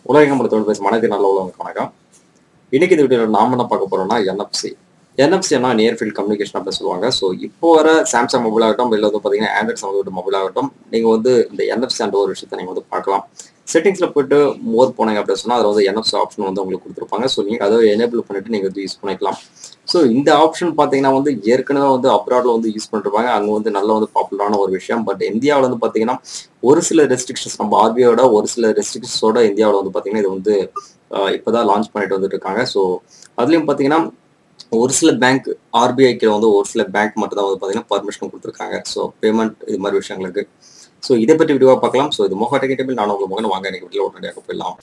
உலகம் படத்தோடு பேசும் அனைத்து நல்ல உலகம் வணக்கம் இன்னைக்கு இந்த வீடியோவில் நாம என்ன பார்க்க போறோம்னா என்எஃப்சி என்எஃப்சினா நியர் ஃபீல்ட் கம்யூனிகேஷன் அப்படின்னு சொல்லுவாங்க ஸோ இப்போ வர சாம்சங் மொபைல் ஆகட்டும் இல்லை வந்து பார்த்தீங்கன்னா ஆண்ட்ராய்ட் சம்மந்தப்பட்ட மொபைல் ஆகட்டும் நீங்கள் வந்து இந்த என்எஃப்சி என்ற ஒரு விஷயத்தை நீங்கள் வந்து பார்க்கலாம் செட்டிங்ஸில் போயிட்டு மோர் போனீங்க அப்படின்னு சொன்னால் அதில் வந்து என்எஃப்சி ஆப்ஷன் வந்து உங்களுக்கு கொடுத்துருப்பாங்க ஸோ நீங்கள் அதை எனேபிள் பண்ணிட்டு நீங்கள் வந்து யூஸ் பண்ணிக்கலாம் ஸோ இந்த ஆப்ஷன் பார்த்தீங்கன்னா வந்து ஏற்கனவே வந்து அப்ராடில் வந்து யூஸ் பண்ணிருப்பாங்க அங்கே வந்து நல்ல வந்து பாப்புலரான ஒரு விஷயம் பட் இந்தியாவில் வந்து பார்த்தீங்கன்னா ஒரு சில ரெஸ்ட்ரிக்ஷன்ஸ் நம்ம ஆர்பிஐயோட ஒரு சில ரெஸ்ட்ரிக்ஷன்ஸோட இந்தியாவில் வந்து பார்த்தீங்கன்னா இது வந்து ஆஹ் இப்போதான் லான்ச் பண்ணிட்டு வந்துட்டு இருக்காங்க ஸோ அதுலேயும் பார்த்தீங்கன்னா ஒரு சில பேங்க் ஆர்பிஐக்கு வந்து ஒரு சில பேங்க் மட்டும் தான் வந்து பார்த்தீங்கன்னா பர்மிஷன் கொடுத்துருக்காங்க ஸோ பேமெண்ட் இது மாதிரி விஷயங்களுக்கு ஸோ இதை பற்றி வீடியோவாக பார்க்கலாம் ஸோ இது மொஹா டெக்னிக்கபிள் நான் உங்களுக்கு முகன் வாங்க எனக்கு வீட்டில் உடனடியாக போயிடலாம்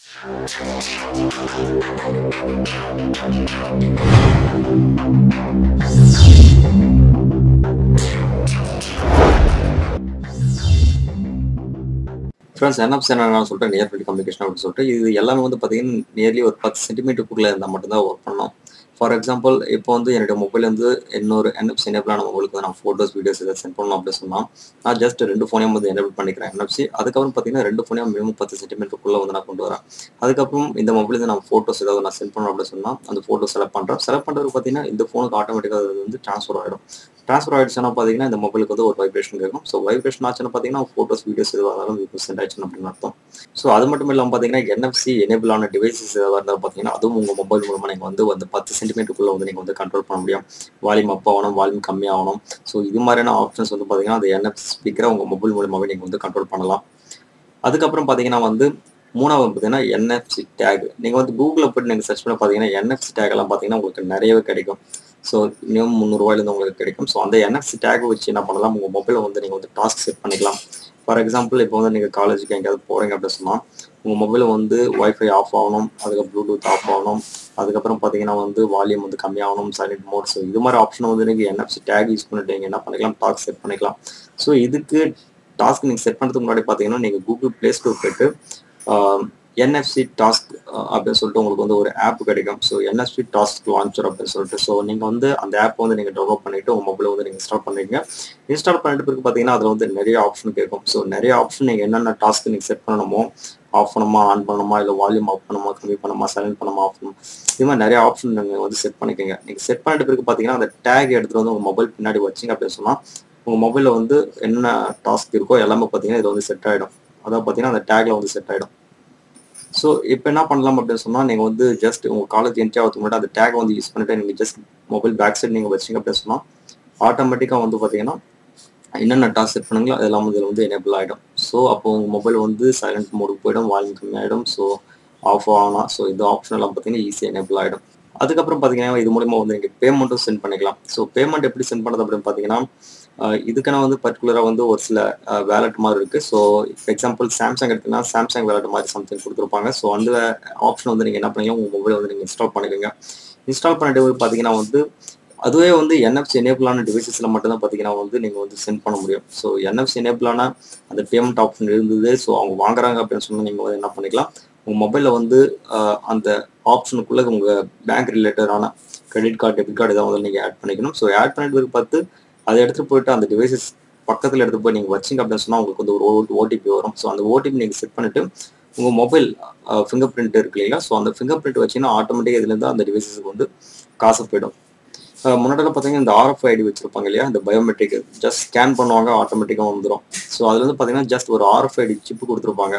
ஃப்ரெண்ட்ஸ் என்எஃப்ஸ் என்ன சொல்லிட்டு நியர் ஃபீல்ட் கம்யூனிகேஷன் அப்படின்னு சொல்லிட்டு இது எல்லாமே வந்து பார்த்தீங்கன்னா நியர்லி ஒரு பத்து சென்டிமீட்டருக்குள்ளே இருந்தால் மட்டும்தான் ஒர்க் பண்ணோம் ஃபார் எக்ஸாம்பிள் இப்போ வந்து என்னுடைய மொபைல் வந்து இன்னொரு என்எஃப்சி எனேபிளான மொபைலுக்கு வந்து நான் ஃபோட்டோஸ் வீடியோஸ் இதை சென்ட் பண்ணணும் அப்படின்னு சொன்னால் நான் ஜஸ்ட் ரெண்டு ஃபோனையும் வந்து எனேபிள் பண்ணிக்கிறேன் என்எஃப்சி அதுக்கப்புறம் பார்த்தீங்கன்னா ரெண்டு ஃபோனையும் மினிமம் பத்து சென்டிமீட்டருக்குள்ளே வந்து நான் கொண்டு வரேன் அதுக்கப்புறம் இந்த மொபைலுக்கு நான் ஃபோட்டோஸ் ஏதாவது நான் சென்ட் பண்ணணும் அப்படின்னு சொன்னால் அந்த ஃபோட்டோ செலக்ட் பண்ணுறேன் செலக்ட் பண்ணுறது பார்த்தீங்கன்னா இந்த ஃபோனுக்கு ஆட்டோமேட்டிக்காக அது வந்து ட்ரான்ஸ்ஃபர் ஆகிடும் ட்ரான்ஸ்ஃபர் ஆயிடுச்சுன்னா பார்த்தீங்கன்னா இந்த மொபைலுக்கு வந்து ஒரு வைப்ரேஷன் இருக்கும் ஸோ வைப்ரேஷன் ஆச்சுன்னா பார்த்தீங்கன்னா ஃபோட்டோஸ் வீடியோஸ் எதுவாக இருந்தாலும் இப்போ சென்ட் ஆயிடுச்சு அப்படின்னு அர்த்தம் ஸோ அது மட்டும் இல்லாமல் பார்த்தீங்கன்னா என்எஃப்சி எனேபிள் ஆன டிவைசஸ் எதாவது இருந்தால் பார்த்தீங்கன்னா அதுவும் உங்கள் மொபைல் மூலமாக நீங்கள் வந்து அந்த பத்து சென்டிமீட்டருக்குள்ளே வந்து நீங்கள் வந்து கண்ட்ரோல் பண்ண முடியும் வால்யூம் அப் ஆகணும் வால்யூம் கம்மியாகணும் ஸோ இது மாதிரியான ஆப்ஷன்ஸ் வந்து பார்த்தீங்கன்னா அந்த என்எஃப்சி ஸ்பீக்கரை உங்கள் மொபைல் மூலமாகவே நீங்கள் வந்து கண்ட்ரோல் பண்ணலாம் அதுக்கப்புறம் பார்த்தீங்கன்னா வந்து மூணாவது பார்த்தீங்கன்னா என்எஃப்சி டேக் நீங்கள் வந்து கூகுளில் போய்ட்டு நீங்கள் சர்ச் பண்ணி பார்த்தீங்கன்னா என்எஃப்சி டேக் எல்லாம் பார்த்தீங்கன்னா உங்களுக்கு நிறையவே கிடைக்கும் ஸோ மினிமம் முந்நூறுவாயிலேருந்து உங்களுக்கு கிடைக்கும் ஸோ அந்த என்எஃப்சி டேக் வச்சு என்ன பண்ணலாம் உங்கள் மொபைலில் வந்து நீங்கள் வந்து டாஸ்க் செட் பண்ணிக்கலாம் ஃபார் எக்ஸாம்பிள் இப்போ வந்து நீங்கள் காலேஜுக்கு எங்கேயாவது போகிறீங்க அப்படின்னு சொன்னால் உங்கள் மொபைலில் வந்து ஒய்ஃபை ஆஃப் ஆகணும் அதுக்கப்புறம் ப்ளூடூத் ஆஃப் ஆகணும் அதுக்கப்புறம் பார்த்தீங்கன்னா வந்து வால்யூம் வந்து கம்மியாகணும் சைலண்ட் மோட் ஸோ இது மாதிரி ஆப்ஷன் வந்து நீங்கள் என்எஃப்சி டேக் யூஸ் பண்ணிட்டு நீங்கள் என்ன பண்ணிக்கலாம் டாஸ்க் செட் பண்ணிக்கலாம் ஸோ இதுக்கு டாஸ்க் நீங்கள் செட் பண்ணுறதுக்கு முன்னாடி பார்த்தீங்கன்னா நீங்கள் கூகுள் ப்ளே ஸ்டோர் போயிட்டு என்எஃப்சி டாஸ்க் அப்படின்னு சொல்லிட்டு உங்களுக்கு வந்து ஒரு ஆப் கிடைக்கும் ஸோ என்எஃப்சி டாஸ்க் லான்ச்சர் அப்படின்னு சொல்லிட்டு ஸோ நீங்கள் வந்து அந்த ஆப் வந்து நீங்கள் டவுன்லோட் பண்ணிட்டு உங்கள் மொபைலை வந்து நீங்கள் இன்ஸ்டால் பண்ணுறீங்க இன்ஸ்டால் பண்ணிட்டு பிறகு பார்த்தீங்கன்னா அதில் வந்து நிறைய ஆப்ஷன் கேட்கும் ஸோ நிறைய ஆப்ஷன் நீங்கள் என்னென்ன டாஸ்க் நீங்கள் செட் பண்ணணுமோ ஆஃப் பண்ணணுமா ஆன் பண்ணணுமா இல்லை வால்யூம் ஆஃப் பண்ணணுமா கம்மி பண்ணணுமா சைலண்ட் பண்ணணுமா ஆஃப் பண்ணணும் இது மாதிரி நிறைய ஆப்ஷன் நீங்கள் வந்து செட் பண்ணிக்கோங்க நீங்கள் செட் பண்ணிட்டு பிறகு பார்த்தீங்கன்னா அந்த டேக் எடுத்துகிட்டு வந்து உங்கள் மொபைல் பின்னாடி வச்சிங்க அப்படின்னு சொன்னால் உங்கள் மொபைலில் வந்து என்ன டாஸ்க் இருக்கோ எல்லாமே பார்த்தீங்கன்னா இதில் வந்து செட் ஆகிடும் அதாவது பார்த்தீங்கன்னா அந்த டேக்ல வந்து செட் ஆகிடும் ஸோ இப்போ என்ன பண்ணலாம் அப்படின்னு சொன்னால் நீங்கள் வந்து ஜஸ்ட் உங்கள் காலேஜ் என்ட்ரி ஆகிறதுக்கு முன்னாடி அந்த டேக் வந்து யூஸ் பண்ணிட்டு நீங்கள் ஜஸ்ட் மொபைல் பேக் சைட் நீங்கள் வச்சிங்க அப்படின்னு சொன்னால் ஆட்டோமேட்டிக்காக வந்து பார்த்தீங்கன்னா என்னென்ன டாஸ்க் செட் பண்ணுங்களோ அதெல்லாம் இதில் வந்து எனேபிள் ஆகிடும் ஸோ அப்போ உங்கள் மொபைல் வந்து சைலண்ட் மோடுக்கு போயிடும் வால்யூம் கம்மியாயிடும் ஸோ ஆஃப் ஆகலாம் ஸோ இந்த ஆப்ஷன் எல்லாம் பார்த்தீங்கன்னா ஈஸியாக எனேபிள் ஆகிடும் அதுக்கப்புறம் பார்த்தீங்கன்னா இது மூலிமா வந்து நீங்கள் பேமெண்ட்டும் சென்ட் பண்ணிக்கலாம் ஸோ பேமெண்ட் எப்படி சென்ட் பண்ணுறது அப்படின்னு பார்த்தீங்கன்னா இதுக்கான வந்து பர்டிகுலராக வந்து ஒரு சில வேலட் மாதிரி இருக்குது ஸோ எக்ஸாம்பிள் சாம்சங் எடுத்தீங்கன்னா சாம்சங் வேலட் மாதிரி சம்திங் கொடுத்துருப்பாங்க ஸோ அந்த ஆப்ஷன் வந்து நீங்கள் என்ன பண்ணீங்க உங்கள் மொபைல் வந்து நீங்கள் இன்ஸ்டால் பண்ணிக்கோங்க இன்ஸ்டால் பண்ணிட்டு பார்த்தீங்கன்னா வந்து அதுவே வந்து என்எஃப்சி எனேபிளான டிவைசஸில் மட்டும்தான் பார்த்தீங்கன்னா வந்து நீங்கள் வந்து சென்ட் பண்ண முடியும் ஸோ என்எஃப்சி எனேபிளான அந்த பேமெண்ட் ஆப்ஷன் இருந்தது ஸோ அவங்க வாங்குறாங்க அப்படின்னு சொன்னால் நீங்கள் வந்து என்ன பண்ணிக்கலாம் உங்கள் மொபைலில் வந்து அந்த ஆப்ஷனுக்குள்ளே உங்கள் பேங்க் ரிலேட்டடான கிரெடிட் கார்டு டெபிட் கார்டு இதை வந்து நீங்கள் ஆட் பண்ணிக்கணும் ஸோ ஆட் பண்ணிட்டு பார்த்து அதை எடுத்துகிட்டு போயிட்டு அந்த டிவைசஸ் பக்கத்தில் எடுத்து போய் நீங்கள் வச்சிங்க அப்படின்னு சொன்னால் உங்களுக்கு வந்து ஒரு ஓடிபி வரும் ஸோ அந்த ஓடிபி நீங்கள் செட் பண்ணிவிட்டு உங்கள் மொபைல் ஃபிங்கர் பிரிண்ட் இருக்கு இல்லைங்களா ஸோ அந்த ஃபிங்கர் பிரிண்ட் வச்சிங்கன்னா ஆட்டோமேட்டிக்காக இதுலேருந்து அந்த டிவைசஸுக்கு வந்து காசு போயிடும் முன்னாடி பார்த்தீங்கன்னா இந்த ஆர்எஃப் ஐடி வச்சிருப்பாங்க இல்லையா இந்த பயோமெட்ரிக் ஜஸ்ட் ஸ்கேன் பண்ணுவாங்க ஆட்டோமேட்டிக்காக வந்துடும் ஸோ அதுல வந்து பார்த்தீங்கன்னா ஜஸ்ட் ஒரு ஆர்எஃப் ஐடி சிப்பு கொடுத்துருப்பாங்க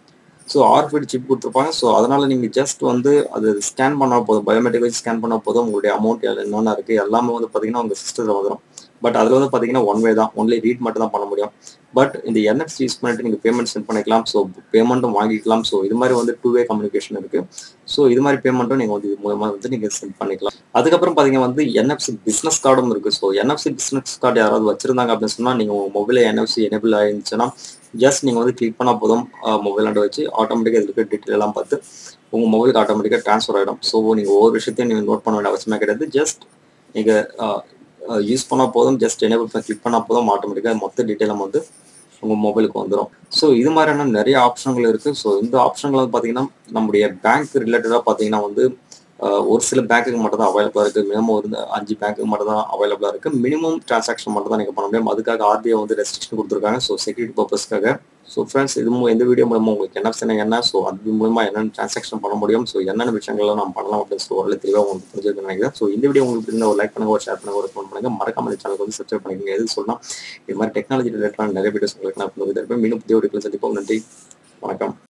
ஸோ ஆர்எஃப் ஐடி சிப் கொடுத்துருப்பாங்க ஸோ அதனால நீங்கள் ஜஸ்ட் வந்து அது ஸ்கேன் பண்ணால் போதும் பயோமெட்ரிக் வச்சு ஸ்கேன் பண்ணால் போதும் உங்களுடைய அமௌண்ட் என்னென்ன இருக்குது எல்லாமே வந்து பார்த்தீங்கன்னா உங்கள் சிஸ்டத்தில் வந்துடும் பட் அதில் வந்து பார்த்தீங்கன்னா ஒன் வே தான் ஒன்லி ரீட் மட்டும் தான் பண்ண முடியும் பட் இந்த என்எஃப்சி யூஸ் பண்ணிட்டு நீங்கள் பேமெண்ட் சென்ட் பண்ணிக்கலாம் ஸோ பேமெண்ட்டும் வாங்கிக்கலாம் ஸோ இது மாதிரி வந்து டூ வே கம்யூனிகேஷன் இருக்குது ஸோ இது மாதிரி பேமெண்ட்டும் நீங்கள் வந்து இது மூலமாக வந்து நீங்கள் சென்ட் பண்ணிக்கலாம் அதுக்கப்புறம் பார்த்தீங்கன்னா வந்து என்எஃப்சி பிஸ்னஸ் கார்டும் இருக்குது ஸோ என்எஃப்சி பிஸ்னஸ் கார்டு யாராவது வச்சிருந்தாங்க அப்படின்னு சொன்னால் நீங்கள் உங்கள் மொபைலில் என்எஃப்சி எனேபிள் ஆயிருந்துச்சுன்னா ஜஸ்ட் நீங்கள் வந்து கிளிக் பண்ணால் போதும் மொபைல் ஆண்டு வச்சு ஆட்டோமேட்டிக்காக இதுக்கு டீட்டெயில் எல்லாம் பார்த்து உங்கள் மொபைலுக்கு ஆட்டோமேட்டிக்காக ட்ரான்ஸ்ஃபர் ஆகிடும் ஸோ நீங்கள் ஒவ்வொரு விஷயத்தையும் நீங்கள் நோட் பண்ண வேண்டிய அவசியமே கிடையாது ஜஸ்ட் நீங்கள் யூஸ் பண்ணால் போதும் ஜஸ்ட் எனேபிள் பண்ணி கிளிக் பண்ணால் போதும் ஆட்டோமேட்டிக்காக மொத்த டீட்டெயிலும் வந்து உங்கள் மொபைலுக்கு வந்துடும் ஸோ இது மாதிரியான நிறைய ஆப்ஷன்கள் இருக்குது ஸோ இந்த ஆப்ஷன்கள் வந்து பார்த்தீங்கன்னா நம்முடைய பேங்க் ரிலேட்டடாக பார்த்தீங்கன்னா வந்து ஆஹ் ஒரு சில பேங்க்குக்கு மட்டும் தான் அவைலபிளாக இருக்குது மினிமம் ஒரு அஞ்சு பேங்க்குக்கு மட்டும் தான் அவைலபிளாக இருக்குது மினிமம் டிரான்சாக்ஷன் மட்டும் தான் நீங்கள் பண்ண முடியும் அதுக்காக ஆர்பிஐ வந்து ரெஸ்ட்ரிக்ஷன் கொடுத்துருக்காங்க ஸோ செக்யூரிட்டி பர்பஸ்க்காக ஸோ ஃப்ரெண்ட்ஸ் இது மூ- இந்த வீடியோ மூலமாக உங்களுக்கு என்ன பிரச்சனை என்ன ஸோ அது மூலமாக என்னென்ன டிரான்சாக்ஷன் பண்ண முடியும் ஸோ என்னென்ன விஷயங்கள்லாம் நம்ம பண்ணலாம் அப்படின்னு சொல்லி ஒரு தெளிவாக உங்களுக்கு புரிஞ்சுக்க நினைக்கிறேன் ஸோ இந்த வீடியோ உங்களுக்கு இருந்தால் ஒரு லைக் பண்ணுங்க ஒரு ஷேர் பண்ணுங்க ஒரு ஃபோன் பண்ணுங்க மறக்காம இந்த சேனலுக்கு வந்து சப்ஸ்கிரைப் பண்ணிக்கோங்க எது சொல்லலாம் இது மாதிரி டெக்னாலஜி ரிலேட்டடான நிறைய வீடியோஸ் உங்களுக்கு நான் வந்து மீண்டும் புதிய ஒரு சந்திப்போம் நன்றி வணக்கம்